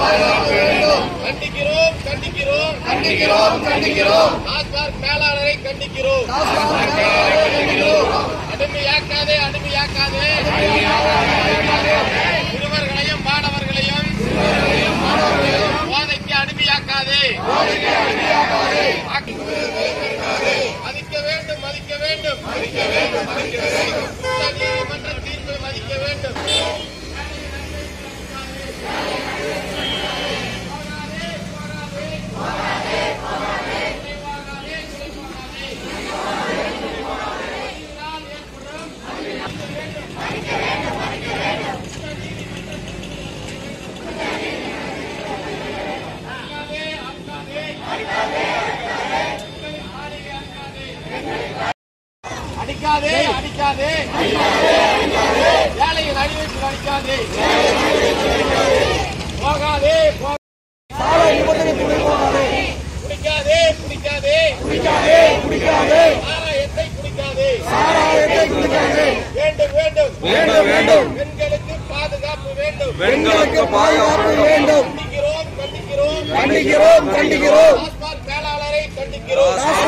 கண்டிக்கிறோம் கண்டிக்கிறோம் கண்டிக்கிறோம் கண்டிக்கிறோம் டாஸ்மாக் மேலாளரை கண்டிக்கிறோம் அடிமையாக்காதே அடிமையாக்காதே சிறுவர்களையும் மாணவர்களையும் போதைக்கு அடிமையாக்காதே மதிக்க வேண்டும் மதிக்க வேண்டும் உச்ச நீதிமன்ற தீர்ப்பை மதிக்க வேண்டும் அடிக்காதே அடிக்காதே ஏழையின் அடிவயத்தில் அடிக்காதே போகாதே போ- சாலை நிபந்தனை துணை போகாதே குடிக்காதே குடிக்காதே குடிக்காதே குடிக்காதே சாராயத்தை குடிக்காதே சாராயத்தை குடிக்காதே வேண்டும் வேண்டும் வேண்டும் வேண்டும் பெண்களுக்கு பாதுகாப்பு வேண்டும் பெண்களுக்கு பாதுகாப்பு வேண்டும் கண்டிக்கிறோம் கண்டிக்கிறோம் கண்டிக்கிறோம் கண்டிக்கிறோம் டாஸ்மாக் மேலாளரை கண்டிக்கிறோம்